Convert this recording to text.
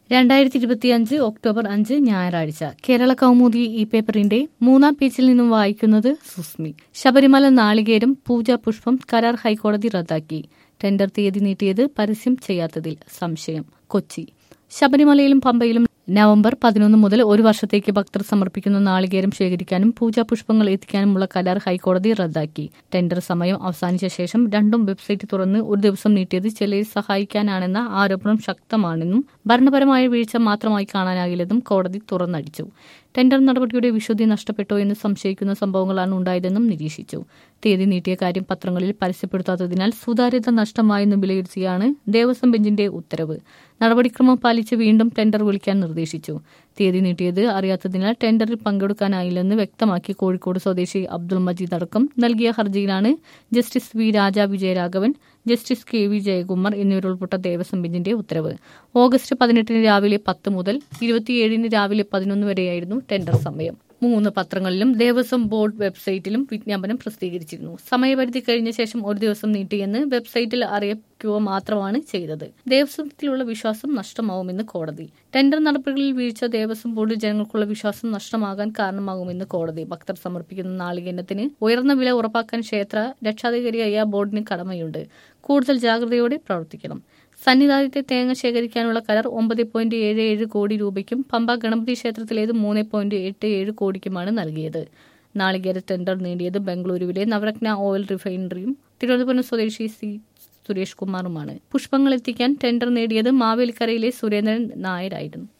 രണ്ടായിരത്തി ഇരുപത്തിയഞ്ച് ഒക്ടോബർ അഞ്ച് ഞായറാഴ്ച കേരള കൗമുദി ഈ പേപ്പറിന്റെ മൂന്നാം പേജിൽ നിന്നും വായിക്കുന്നത് സുസ്മി ശബരിമല നാളികേരം പൂജാ പുഷ്പം കരാർ ഹൈക്കോടതി റദ്ദാക്കി ടെൻഡർ തീയതി നീട്ടിയത് പരസ്യം ചെയ്യാത്തതിൽ സംശയം കൊച്ചി ശബരിമലയിലും പമ്പയിലും നവംബർ പതിനൊന്ന് മുതൽ ഒരു വർഷത്തേക്ക് ഭക്തർ സമർപ്പിക്കുന്ന നാളികേരം ശേഖരിക്കാനും പൂജാ പുഷ്പങ്ങൾ എത്തിക്കാനുമുള്ള കരാർ ഹൈക്കോടതി റദ്ദാക്കി ടെൻഡർ സമയം അവസാനിച്ച ശേഷം രണ്ടും വെബ്സൈറ്റ് തുറന്ന് ഒരു ദിവസം നീട്ടിയത് ചിലരെ സഹായിക്കാനാണെന്ന ആരോപണം ശക്തമാണെന്നും ഭരണപരമായ വീഴ്ച മാത്രമായി കാണാനാകില്ലെന്നും കോടതി തുറന്നടിച്ചു ടെൻഡർ നടപടിയുടെ വിശുദ്ധി നഷ്ടപ്പെട്ടോ എന്ന് സംശയിക്കുന്ന സംഭവങ്ങളാണ് ഉണ്ടായതെന്നും നിരീക്ഷിച്ചു തീയതി നീട്ടിയ കാര്യം പത്രങ്ങളിൽ പരസ്യപ്പെടുത്താത്തതിനാൽ സുതാര്യത നഷ്ടമായെന്ന് വിലയിരുത്തിയാണ് ദേവസ്വം ബെഞ്ചിന്റെ ഉത്തരവ് നടപടിക്രമം പാലിച്ച് വീണ്ടും ടെൻഡർ വിളിക്കാൻ നിർദ്ദേശിച്ചു തീയതി നീട്ടിയത് അറിയാത്തതിനാൽ ടെൻഡറിൽ പങ്കെടുക്കാനായില്ലെന്ന് വ്യക്തമാക്കി കോഴിക്കോട് സ്വദേശി അബ്ദുൾ മജീദ് അടക്കം നൽകിയ ഹർജിയിലാണ് justice V Raja Vijayaraghavan justice K V Jayakumar എന്നിവരുൾപ്പെട്ട ദേവസ്വം ബെഞ്ചിന്റെ ഉത്തരവ് ഓഗസ്റ്റ് പതിനെട്ടിന് രാവിലെ പത്ത് മുതൽ ഇരുപത്തിയേഴിന് രാവിലെ പതിനൊന്ന് വരെയായിരുന്നു ടെൻഡർ സമയം മൂന്ന് പത്രങ്ങളിലും ദേവസ്വം ബോർഡ് വെബ്സൈറ്റിലും വിജ്ഞാപനം പ്രസിദ്ധീകരിച്ചിരുന്നു സമയപരിധി കഴിഞ്ഞ ശേഷം ഒരു ദിവസം നീട്ടിയെന്ന് വെബ്സൈറ്റിൽ അറിയിക്കുക മാത്രമാണ് ചെയ്തത് ദേവസ്വത്തിലുള്ള വിശ്വാസം നഷ്ടമാവുമെന്ന് കോടതി ടെൻഡർ നടപടികളിൽ വീഴ്ച ദേവസ്വം ബോർഡിൽ ജനങ്ങൾക്കുള്ള വിശ്വാസം നഷ്ടമാകാൻ കാരണമാകുമെന്ന് കോടതി ഭക്തർ സമർപ്പിക്കുന്ന നാളികേരത്തിന് ഉയർന്ന വില ഉറപ്പാക്കാൻ ക്ഷേത്ര രക്ഷാധികാരിയായ ബോർഡിന് കടമയുണ്ട് കൂടുതൽ ജാഗ്രതയോടെ പ്രവർത്തിക്കണം സന്നിധാനത്തെ തേങ്ങ ശേഖരിക്കാനുള്ള കരാർ ഒമ്പത് പോയിന്റ് ഏഴ് ഏഴ് കോടി രൂപയ്ക്കും പമ്പ ഗണപതി ക്ഷേത്രത്തിലേത് മൂന്ന് പോയിന്റ് എട്ട് ഏഴ് കോടിക്കുമാണ് നൽകിയത് നാളികേര ടെൻഡർ നേടിയത് ബംഗളൂരുവിലെ നവരത്ന ഓയിൽ റിഫൈനറിയും തിരുവനന്തപുരം സ്വദേശി സി സുരേഷ് കുമാറുമാണ് പുഷ്പങ്ങൾ എത്തിക്കാൻ ടെൻഡർ നേടിയത് മാവേലിക്കരയിലെ സുരേന്ദ്രൻ നായരായിരുന്നു